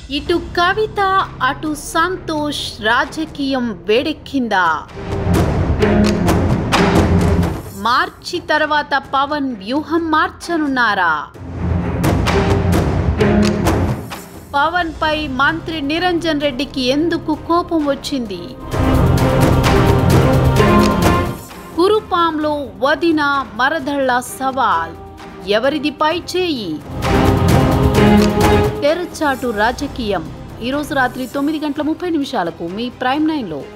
ఇటు కవిత అటు సంతోష్ రాజకీయం వేడెక్కిందా మార్చి తర్వాత పవన్ వ్యూహం మార్చనున్నారా పవన్ పై మంత్రి నిరంజన్ రెడ్డికి ఎందుకు కోపం వచ్చింది కురుపాంలో వదిన మరదళ్ల సవాల్ ఎవరిది పై చేయి తెరచాటు రాజకీయం ఈరోజు రాత్రి తొమ్మిది గంటల ముప్పై నిమిషాలకు మీ ప్రైమ్ నైన్లో